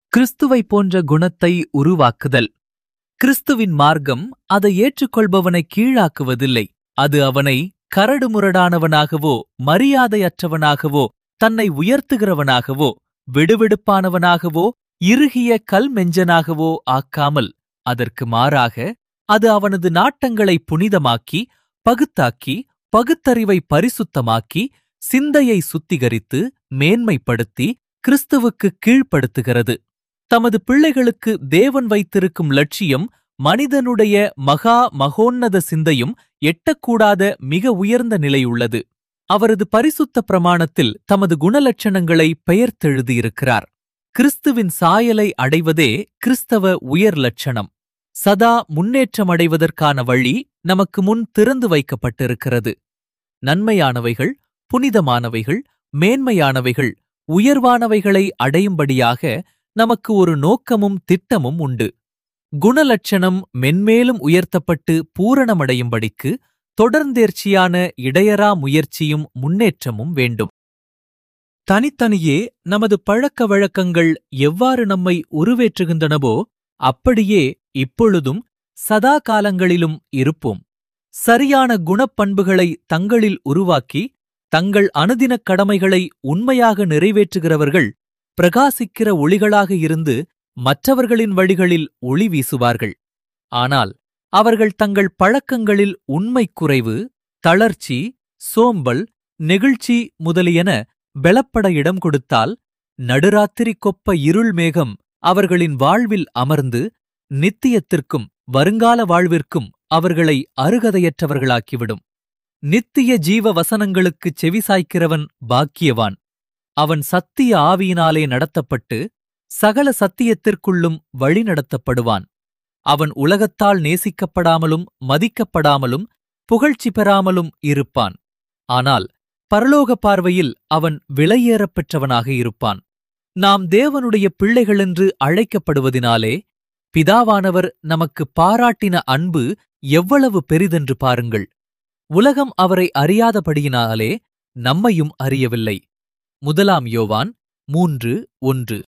கிறிஸ்துவை போன்ற குணத்தை உருவாக்குதல் கிறிஸ்துவின் மார்க்கம் அதை ஏற்றுக்கொள்பவனை கீழாக்குவதில்லை அது அவனை கரடுமுரடானவனாகவோ மரியாதையற்றவனாகவோ தன்னை உயர்த்துகிறவனாகவோ விடுவிடுப்பானவனாகவோ இறுகிய கல்மெஞ்சனாகவோ ஆக்காமல் அதற்கு மாறாக அது அவனது நாட்டங்களை புனிதமாக்கி பகுத்தாக்கி பகுத்தறிவை பரிசுத்தமாக்கி சிந்தையை சுத்திகரித்து மேன்மைப்படுத்தி கிறிஸ்துவுக்கு கீழ்ப்படுத்துகிறது தமது பிள்ளைகளுக்கு தேவன் வைத்திருக்கும் லட்சியம் மனிதனுடைய மகா மகோன்னத சிந்தையும் எட்டக்கூடாத மிக உயர்ந்த நிலையுள்ளது அவரது பரிசுத்த பிரமாணத்தில் தமது குணலட்சணங்களை பெயர்த்தெழுதியிருக்கிறார் கிறிஸ்துவின் சாயலை அடைவதே கிறிஸ்தவ உயர் லட்சணம் சதா முன்னேற்றமடைவதற்கான வழி நமக்கு முன் திறந்து வைக்கப்பட்டிருக்கிறது நன்மையானவைகள் புனிதமானவைகள் மேன்மையானவைகள் உயர்வானவைகளை அடையும்படியாக நமக்கு ஒரு நோக்கமும் திட்டமும் உண்டு குணலட்சணம் மென்மேலும் உயர்த்தப்பட்டு பூரணமடையும்படிக்கு தொடர்ந்தேர்ச்சியான இடையறா முயற்சியும் முன்னேற்றமும் வேண்டும் தனித்தனியே நமது பழக்க வழக்கங்கள் எவ்வாறு நம்மை உருவேற்றுகின்றனவோ அப்படியே இப்பொழுதும் சதா காலங்களிலும் இருப்போம் சரியான குணப்பண்புகளை தங்களில் உருவாக்கி தங்கள் அனுதினக் கடமைகளை உண்மையாக நிறைவேற்றுகிறவர்கள் பிரகாசிக்கிற ஒளிகளாக இருந்து மற்றவர்களின் வழிகளில் ஒளி வீசுவார்கள் ஆனால் அவர்கள் தங்கள் பழக்கங்களில் உண்மை குறைவு தளர்ச்சி சோம்பல் நெகிழ்ச்சி முதலியன பெலப்பட இடம் கொடுத்தால் நடுராத்திரி கொப்ப இருள் மேகம் அவர்களின் வாழ்வில் அமர்ந்து நித்தியத்திற்கும் வருங்கால வாழ்விற்கும் அவர்களை அருகதையற்றவர்களாக்கிவிடும் நித்திய ஜீவ வசனங்களுக்குச் செவிசாய்க்கிறவன் பாக்கியவான் அவன் சத்திய ஆவியினாலே நடத்தப்பட்டு சகல சத்தியத்திற்குள்ளும் வழிநடத்தப்படுவான் அவன் உலகத்தால் நேசிக்கப்படாமலும் மதிக்கப்படாமலும் புகழ்ச்சி பெறாமலும் இருப்பான் ஆனால் பரலோக பார்வையில் அவன் விலையேறப் பெற்றவனாக இருப்பான் நாம் தேவனுடைய பிள்ளைகளென்று அழைக்கப்படுவதினாலே பிதாவானவர் நமக்கு பாராட்டின அன்பு எவ்வளவு பெரிதென்று பாருங்கள் உலகம் அவரை அறியாதபடியினாலே நம்மையும் அறியவில்லை முதலாம் யோவான் மூன்று ஒன்று